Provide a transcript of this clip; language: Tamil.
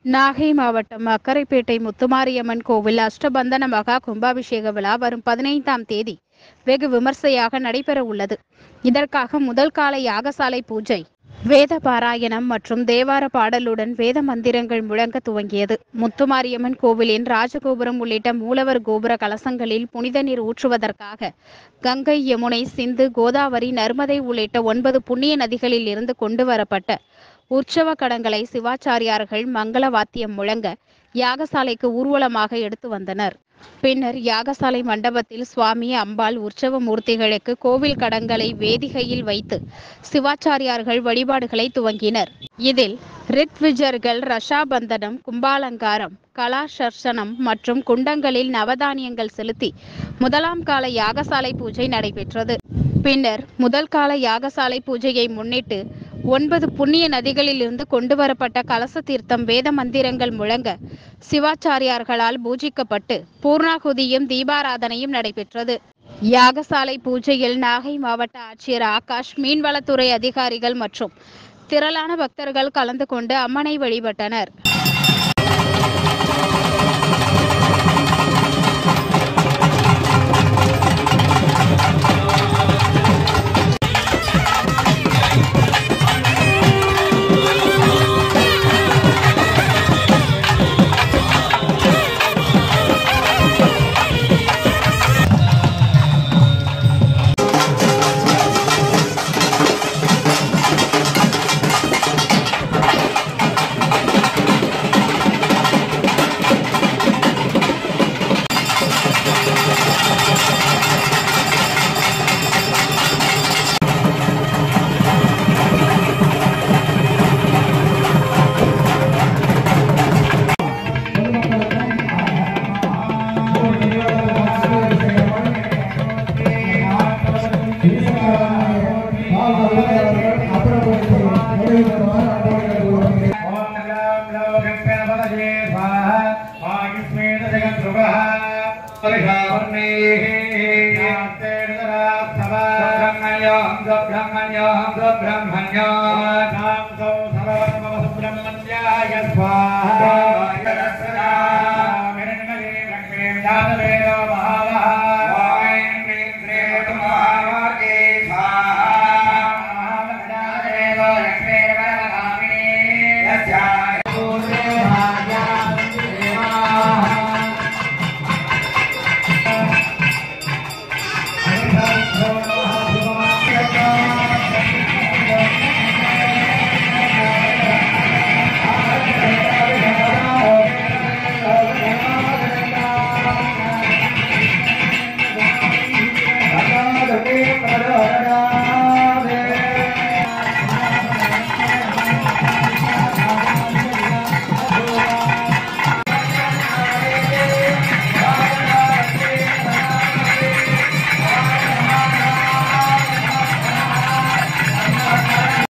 நாகை மாவட்டம் அக்கரைப்பேட்டை முத்துமாரியம்மன் கோவில் அஷ்டபந்தன மகா கும்பாபிஷேக விழா வரும் பதினைந்தாம் தேதி வெகு விமர்சையாக நடைபெற உள்ளது இதற்காக முதல் கால யாகசாலை பூஜை வேத பாராயணம் மற்றும் தேவார பாடலுடன் வேத மந்திரங்கள் முழங்க துவங்கியது முத்துமாரியம்மன் கோவிலின் ராஜகோபுரம் உள்ளிட்ட மூலவர் கோபுர கலசங்களில் புனித நீர் ஊற்றுவதற்காக கங்கை யமுனை சிந்து கோதாவரி நர்மதை உள்ளிட்ட ஒன்பது புண்ணிய நதிகளில் இருந்து கொண்டு வரப்பட்ட உற்சவ கடங்களை சிவாச்சாரியார்கள் மங்கள வாத்தியம் முழங்க யாகசாலைக்கு ஊர்வலமாக எடுத்து வந்தனர் பின்னர் யாகசாலை மண்டபத்தில் சுவாமி அம்பாள் உற்சவ மூர்த்திகளுக்கு கோவில் கடங்களை வேதிகையில் வைத்து சிவாச்சாரியார்கள் வழிபாடுகளை துவங்கினர் இதில் ரித்விஜர்கள் ரஷாபந்தனம் கும்பாலங்காரம் கலாசர்சனம் மற்றும் குண்டங்களில் நவதானியங்கள் செலுத்தி முதலாம் கால யாகசாலை பூஜை நடைபெற்றது பின்னர் முதல் கால யாகசாலை பூஜையை முன்னிட்டு ஒன்பது புண்ணிய நதிகளிலிருந்து கொண்டு வரப்பட்ட கலச தீர்த்தம் வேத மந்திரங்கள் முழங்க சிவாச்சாரியார்களால் பூஜிக்கப்பட்டு பூர்ணாகுதியும் தீபாராதனையும் நடைபெற்றது யாகசாலை பூஜையில் நாகை மாவட்ட ஆட்சியர் ஆகாஷ் மீன்வளத்துறை அதிகாரிகள் மற்றும் திரளான பக்தர்கள் கலந்து கொண்டு அம்மனை வழிபட்டனர் ஓம் நகாம் லோகங்கணபதயே ஸ்வாஹா ஆயுஷ்மேன ஜெகத்ருவः பரிஷாவர்ணேः சுப்பிரமணியம் சுப்பிரமணியம் சுப்பிரமணியம் சுப்பிரமணியம் சுப்பிரமணியாய ஸ்வாஹா